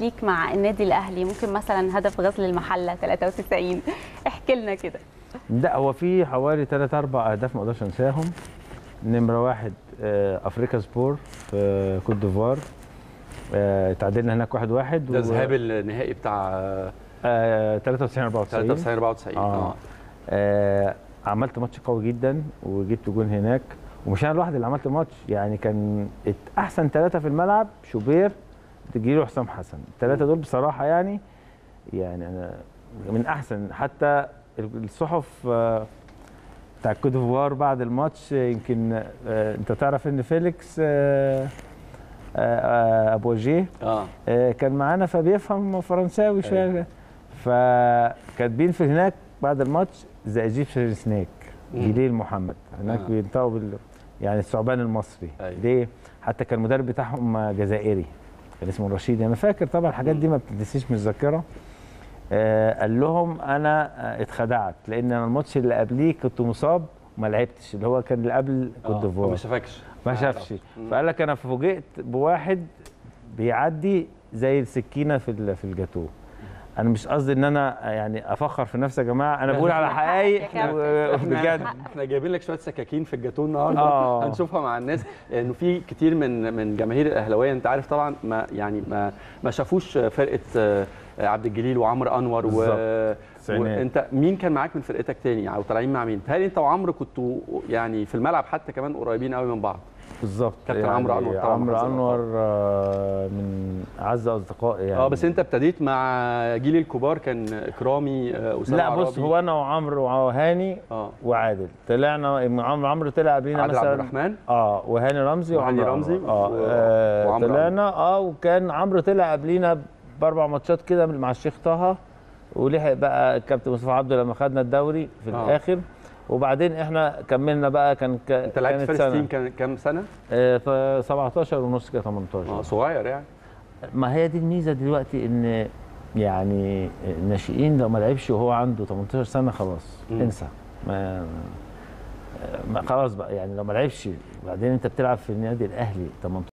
ليك مع النادي الاهلي ممكن مثلا هدف غزل المحله 93 احكي لنا كده لا هو في حوالي 3 4 اهداف ما اقدرش انساهم نمره واحد آه، افريكا سبور في كوت ديفوار آه، تعادلنا هناك 1 1 ده ذهاب النهائي بتاع آه 93 94 93 94 آه. اه آه عملت ماتش قوي جدا وجبت جون هناك ومش انا لوحدي اللي عملت الماتش يعني كان ات- احسن ثلاثه في الملعب شوبير تجيله حسام حسن الثلاثه دول بصراحه يعني يعني انا من احسن حتى الصحف آه، بتاع كوت ديفوار بعد الماتش آه، يمكن آه، انت تعرف ان فيليكس آه، آه، آه، ابو وجيه اه آه، كان معانا فبيفهم فرنساوي شويه فكاتبين في هناك بعد الماتش ذا ايجيبشن سنيك مم. جليل محمد هناك آه. بينطقوا بال يعني الثعبان المصري أيوة. ليه؟ حتى كان المدرب بتاعهم جزائري كان اسمه رشيد انا فاكر طبعا الحاجات دي ما بتنسيش من الذاكره آه قال لهم انا آه، اتخدعت لان انا الماتش اللي قبليه كنت مصاب وما لعبتش اللي هو كان اللي قبل كوت آه، ديفوار ما شافكش ما شافش فقال لك انا فوجئت بواحد بيعدي زي السكينه في ال- في الجاتوه انا مش قصدي ان انا يعني افخر في نفسي يا جماعه انا بقول على حقائق حقك يا و- كابتن. بجد احنا جايبين لك شويه سكاكين في الجاتون النهارده آه. هنشوفها مع الناس لانه في كتير من من جماهير الاهلاويه انت عارف طبعا ما يعني ما ما شافوش فرقه آه، عبد الجليل وعمرو انور و... بالظبط. التسعينات. وانت مين كان معاك من فرقتك تاني او طالعين مع مين؟ هل انت وعمرو كنتوا يعني في الملعب حتى كمان قريبين قوي من بعض؟ بالظبط كابتن عمرو أنور طبعاً عمرو محافظ انور آه، من اعز اصدقائي يعني اه بس انت ابتديت مع جيل الكبار كان اكرامي آه، اسامه لا بص عرابي. هو انا وعمرو وهاني اه وعادل طلعنا عمرو عمرو طلع قبلينا عادل عبد مثلا الرحمن اه وهاني رمزي وهاني وعمرو رمزي أنور. اه, و- آه وعمرو طلعنا اه وكان عمرو طلع قبلينا باربع ماتشات كده مع الشيخ طه ولحق بقى الكابتن مصطفى عبده لما خدنا الدوري في آه. الاخر وبعدين احنا كملنا بقى كان ك... انت لعبت كانت فيرست سنة. تيم كان كام سنه؟ آه ف 17 ونص كده 18 اه صغير يعني ما هي دي الميزه دلوقتي ان يعني الناشئين لو ما لعبش وهو عنده 18 سنه خلاص مم. انسى ما, ما خلاص بقى يعني لو ما لعبش وبعدين انت بتلعب في النادي الاهلي 18